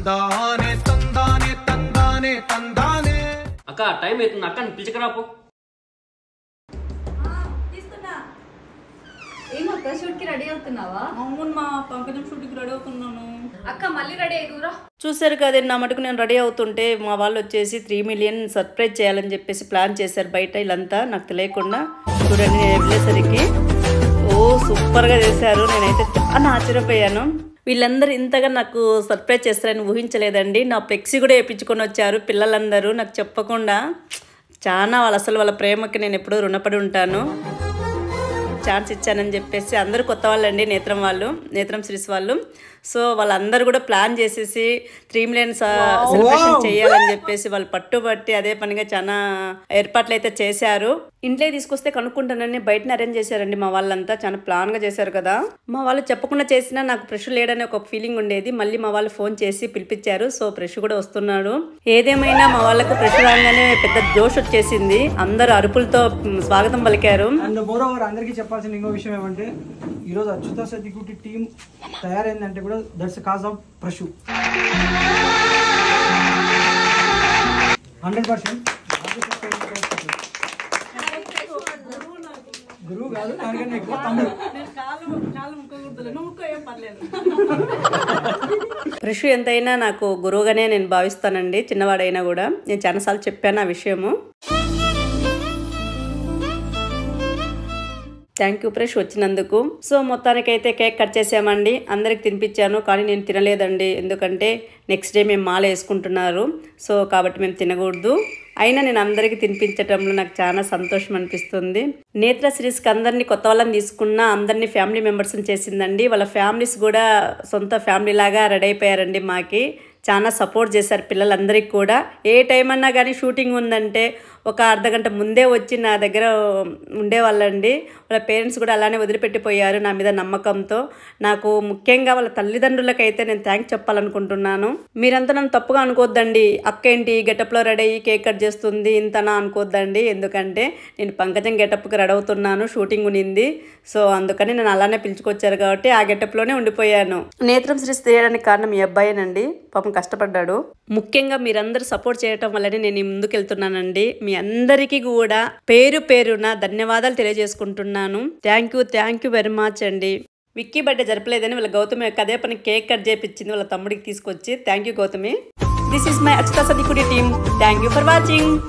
తందానే తందానే తందానే తందానే అక్క టైం అవుతుంది అక్క పిలిచకరాపు తీసుకున్నా ఏమక్క షూట్ కి రెడీ అవుతున్నావా అవును మా పంకజం షూట్కి రెడీ అవుతున్నాను అక్క మళ్ళీ రెడీ అయ్యూరా చూశారు కదండి నా మటుకు నేను రెడీ అవుతుంటే మా వాళ్ళు వచ్చేసి త్రీ మిలియన్ సర్ప్రైజ్ చేయాలని చెప్పేసి ప్లాన్ చేశారు బయట వీళ్ళంతా నాకు తెలియకుండా చూడండి నేను వెళ్ళేసరికి ఓ సూపర్గా చేశారు నేనైతే చాలా ఆశ్చర్యపోయాను వీళ్ళందరూ ఇంతగా నాకు సర్ప్రైజ్ చేస్తారని ఊహించలేదండి నా ఫ్లెక్సీ కూడా వేయించుకొని వచ్చారు పిల్లలందరూ నాకు చెప్పకుండా చాలా వాళ్ళ అసలు వాళ్ళ ప్రేమకి నేను ఎప్పుడూ రుణపడి ఉంటాను ఛాన్స్ ఇచ్చానని చెప్పేసి అందరూ కొత్త వాళ్ళండి నేత్రం వాళ్ళు నేత్రం సిరీస్ వాళ్ళు సో వాళ్ళందరూ కూడా ప్లాన్ చేసేసి త్రీ మిలియన్ సెలబ్రేషన్ చేయాలని చెప్పేసి వాళ్ళు పట్టుబట్టి అదే పనిగా చాలా ఏర్పాట్లు అయితే చేశారు ఇంట్లో తీసుకొస్తే కనుక్కుంటానని బయటనే అరేంజ్ చేశారండి మా వాళ్ళంతా చాలా ప్లాన్ గా చేశారు కదా మా వాళ్ళు చెప్పకుండా చేసినా నాకు ప్రెష్ లేడని ఒక ఫీలింగ్ ఉండేది మళ్ళీ మా వాళ్ళు ఫోన్ చేసి పిలిపించారు సో ప్రెష్ కూడా వస్తున్నాడు ఏదేమైనా మా వాళ్ళకు ప్రెష్ రాగానే పెద్ద జోష్ వచ్చేసింది అందరూ అరుపులతో మ్, స్వాగతం పలికారు అండ్ మోర్ ఓవర్ అందరికీ చెప్పాల్సిన ఇంకో విషయం ఏమంటే ఈరోజు అచ్యుత సతికుటి టీం తయారైందంటే కూడా దట్స్ కాజ్ ఆఫ్ ప్రశు హండ్రెడ్ పర్సెంట్ గురువు కాదు దానికన్నా ఎక్కువ తమ్ముడు నేను కాలు కాలు ముక్కకూడదు నువ్వు ముక్క ఏం పర్లేదు ప్రషు ఎంతైనా నాకు గురువుగానే నేను భావిస్తానండి చిన్నవాడైనా కూడా నేను చాలాసార్లు చెప్పాను ఆ విషయము థ్యాంక్ యూ ఫ్రెష్ వచ్చినందుకు సో మొత్తానికైతే కేక్ కట్ చేసామండి అందరికి తినిపించాను కానీ నేను తినలేదండి ఎందుకంటే నెక్స్ట్ డే మేము మాల వేసుకుంటున్నారు సో కాబట్టి మేము తినకూడదు అయినా నేను అందరికీ తినిపించటంలో నాకు చాలా సంతోషం అనిపిస్తుంది నేత్ర సిరీస్కి అందరినీ కొత్త వాళ్ళని తీసుకున్న అందరినీ ఫ్యామిలీ మెంబర్స్ని చేసిందండి వాళ్ళ ఫ్యామిలీస్ కూడా సొంత ఫ్యామిలీ లాగా రెడీ అయిపోయారండి మాకి చాలా సపోర్ట్ చేశారు పిల్లలందరికీ కూడా ఏ టైం అన్నా కానీ షూటింగ్ ఉందంటే ఒక అర్ధ గంట ముందే వచ్చి నా దగ్గర ఉండేవాళ్ళండి వాళ్ళ పేరెంట్స్ కూడా అలానే వదిలిపెట్టిపోయారు నా మీద నమ్మకంతో నాకు ముఖ్యంగా వాళ్ళ తల్లిదండ్రులకైతే నేను థ్యాంక్స్ చెప్పాలనుకుంటున్నాను మీరంతా నన్ను తప్పుగా అనుకోవద్దండి అక్క ఏంటి గెటప్లో రెడీ అయ్యి కేక్ కట్ చేస్తుంది ఇంతనా అనుకోవద్దండి ఎందుకంటే నేను పంకజం గెటప్కి రెడీ అవుతున్నాను షూటింగ్ ఉనింది సో అందుకని నేను అలానే పిలుచుకొచ్చారు కాబట్టి ఆ గెటప్లోనే ఉండిపోయాను నేత్రం శ్రీస్ తీయడానికి కారణం మీ అబ్బాయేనండి పాపం కష్టపడ్డాడు ముఖ్యంగా మీరందరూ సపోర్ట్ చేయటం వల్లనే నేను ఈ ముందుకు వెళ్తున్నానండి మీ అందరికీ కూడా పేరు పేరున ధన్యవాదాలు తెలియజేసుకుంటున్నాను thank you thank you very much అండి విక్కీ బర్త్డే జరపలేదని వాళ్ళ గౌతమి యొక్క అదే పని కేక్ కట్ చేపించింది వాళ్ళ తమ్ముడికి తీసుకొచ్చి thank you Gautami this is my Akshata సదికుడి team thank you for watching